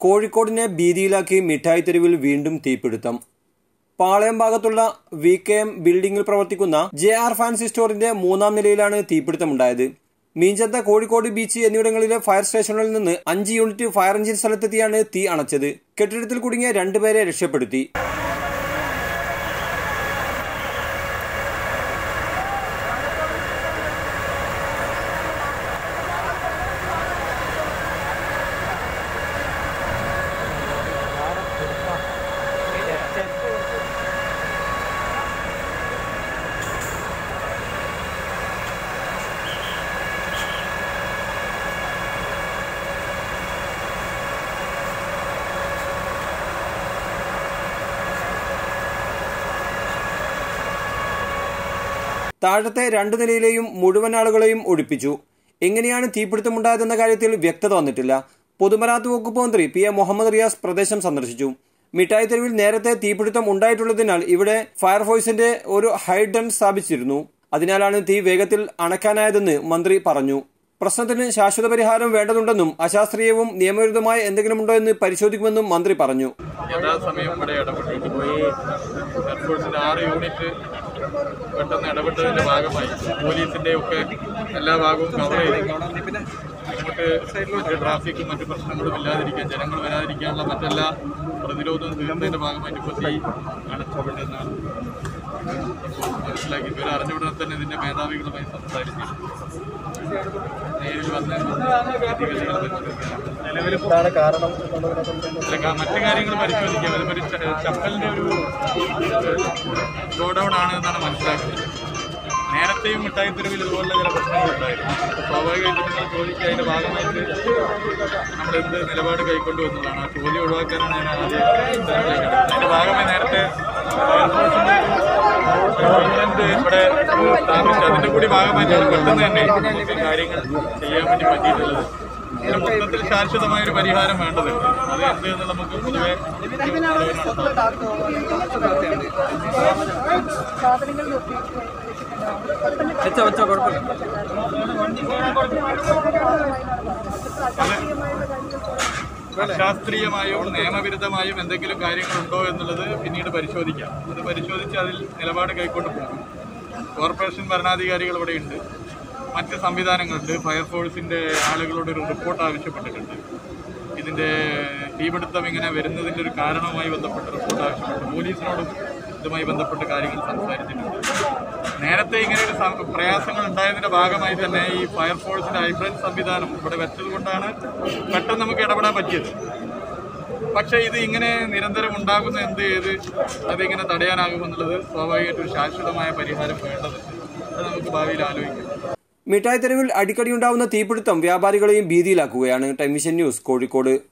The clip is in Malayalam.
കോഴിക്കോടിനെ ഭീതിയിലാക്കി മിഠായി തെരുവിൽ വീണ്ടും തീപിടുത്തം പാളയം ഭാഗത്തുള്ള വി കെ എം ബിൽഡിംഗിൽ പ്രവർത്തിക്കുന്ന ജെ ആർ ഫാൻസി സ്റ്റോറിന്റെ മൂന്നാം നിലയിലാണ് തീപിടുത്തമുണ്ടായത് മീഞ്ചന്ത കോഴിക്കോട് ബീച്ച് എന്നിവിടങ്ങളിലെ ഫയർ സ്റ്റേഷനുകളിൽ നിന്ന് അഞ്ച് യൂണിറ്റ് ഫയർ എഞ്ചിൻ സ്ഥലത്തെത്തിയാണ് തീ അണച്ചത് കെട്ടിടത്തിൽ കുടുങ്ങിയ രണ്ടുപേരെ രക്ഷപ്പെടുത്തി താഴത്തെ രണ്ടു നിലയിലെയും മുഴുവൻ ആളുകളെയും ഒഴിപ്പിച്ചു എങ്ങനെയാണ് തീപിടുത്തമുണ്ടായതെന്ന കാര്യത്തിൽ വ്യക്തത വന്നിട്ടില്ല പൊതുമരാമത്ത് വകുപ്പ് മന്ത്രി പി എ മുഹമ്മദ് റിയാസ് പ്രദേശം സന്ദർശിച്ചു മിഠായി തെരുവിൽ നേരത്തെ തീപിടുത്തം ഉണ്ടായിട്ടുള്ളതിനാൽ ഇവിടെ ഫയർഫോഴ്സിന്റെ ഒരു ഹൈഡൻ സ്ഥാപിച്ചിരുന്നു അതിനാലാണ് തീ വേഗത്തിൽ അണക്കാനായതെന്ന് മന്ത്രി പറഞ്ഞു പ്രശ്നത്തിന് ശാശ്വത പരിഹാരം വേണ്ടതുണ്ടെന്നും അശാസ്ത്രീയവും നിയമവിരുദ്ധമായ എന്തെങ്കിലുമുണ്ടോ എന്ന് പരിശോധിക്കുമെന്നും മന്ത്രി പറഞ്ഞു യഥാസമയം ഇവിടെ ഇടപെട്ടിട്ട് പോയി എയർഫോഴ്സിന്റെ ആറ് യൂണിറ്റ് പെട്ടെന്ന് ഇടപെട്ടതിന്റെ ഭാഗമായി പോലീസിന്റെ ഒക്കെ എല്ലാ ഭാഗവും കവർ ചെയ്ത് ഇങ്ങോട്ട് മറ്റ് ട്രാഫിക്കും മറ്റു പ്രശ്നങ്ങളും ഇല്ലാതിരിക്കാൻ ജനങ്ങൾ വരാതിരിക്കാനുള്ള മറ്റെല്ലാ പ്രതിരോധവും തീർന്നതിന്റെ ഭാഗമായിട്ട് ഇപ്പോൾ തീ അടച്ചുകൊണ്ടെന്നാണ് മനസ്സിലാക്കി ഇവർ അറിഞ്ഞുടനെ തന്നെ ഇതിന്റെ മേധാവികളുമായി സംസാരിച്ചു നേരിൽ വന്ന് സ്ഥിതിഗതികൾ പരിശോധിക്കാൻ നിലവിലിപ്പോഴാണ് കാരണം അല്ല, കാ- മറ്റു കാര്യങ്ങൾ പരിശോധിക്കാം അതിപ്പോ ഒരു ച- ചപ്പലിന്റെ ഒരു ഗോഡൌൺ ആണ് എന്നാണ് മനസ്സിലാക്കുന്നത് നേരത്തെയും മിഠായി തെരുവിൽ ഇതുപോലുള്ള ചില പ്രശ്നങ്ങളുണ്ടായിരുന്നു അപ്പോൾ സ്വാഭാവികമായിട്ടും നിങ്ങൾ ചോദിക്കുക അതിന്റെ ഭാഗമായിട്ട് നമ്മൾ എന്ത് നിലപാട് കൈക്കൊണ്ടു എന്നുള്ളതാണ് ആ ചോദ്യം ഒഴിവാക്കാനാണ് ഞാൻ ആദ്യം ഉത്തരം ചോദിക്കുന്നത്. അതിന്റെ ഭാഗമായി നേരത്തെ ഫയർഫോഴ്സിന്റെ ഗവൺമെന്റ് ഇവിടെ സ്ഥാപിച്ചു അതിന്റെ കൂടി ഭാഗമായിട്ടാണ് പെട്ടെന്ന് തന്നെ നമുക്ക് കാര്യങ്ങൾ ചെയ്യാൻ വേണ്ടി പറ്റിയിട്ടുള്ളത് ഇതിന് മൊത്തത്തിൽ ശാശ്വതമായ ഒരു പരിഹാരം വേണ്ടതുണ്ട് അത് എന്ത് എന്ന് നമുക്ക് പൊതുവെ സാധനങ്ങൾ നിർത്തി വെച്ചോ വെച്ചോ കുഴപ്പമില്ല അശാസ്ത്രീയമായോ നിയമവിരുദ്ധമായും എന്തെങ്കിലും കാര്യങ്ങളുണ്ടോ എന്നുള്ളത് പിന്നീട് പരിശോധിക്കാം അത് പരിശോധിച്ച് അതിൽ നിലപാട് കൈക്കൊണ്ട് പോകും കോർപ്പറേഷൻ ഭരണാധികാരികൾ ഇവിടെയുണ്ട് മറ്റ് സംവിധാനങ്ങളുണ്ട് ഫയർഫോഴ്സിന്റെ ആളുകളോട് ഒരു റിപ്പോർട്ട് ആവശ്യപ്പെട്ടിട്ടുണ്ട് ഇതിന്റെ തീപിടുത്തം ഇങ്ങനെ വരുന്നതിന്റെ ഒരു കാരണവുമായി ബന്ധപ്പെട്ട് റിപ്പോർട്ട് ആവശ്യപ്പെട്ടു പോലീസിനോടും ഇതുമായി ബന്ധപ്പെട്ട് കാര്യങ്ങൾ സംസാരിച്ചിട്ടുണ്ട് നേരത്തെ ഇങ്ങനെ ഒരു സം- പ്രയാസങ്ങൾ ഉണ്ടായതിന്റെ ഭാഗമായി തന്നെ ഈ ഫയർഫോഴ്സിന്റെ ഹൈബ്രിഡ് സംവിധാനം ഇവിടെ വെച്ചത് കൊണ്ടാണ് പെട്ടെന്ന് നമുക്ക് ഇടപെടാൻ പറ്റിയത് പക്ഷേ ഇത് ഇങ്ങനെ നിരന്തരം ഉണ്ടാകുന്ന എന്ത് ചെയ്ത് അതിങ്ങനെ തടയാനാകുമെന്നുള്ളത് സ്വാഭാവികമായിട്ടും ഒരു ശാശ്വതമായ പരിഹാരം വേണ്ടതുണ്ട് അത് നമുക്ക് ഭാവിയിൽ ആലോചിക്കാം മിഠായി തെരുവിൽ അടിക്കടി ഉണ്ടാവുന്ന തീപിടുത്തം വ്യാപാരികളെയും ഭീതിയിലാക്കുകയാണ് ടൈം വിഷൻ ന്യൂസ് കോഴിക്കോട്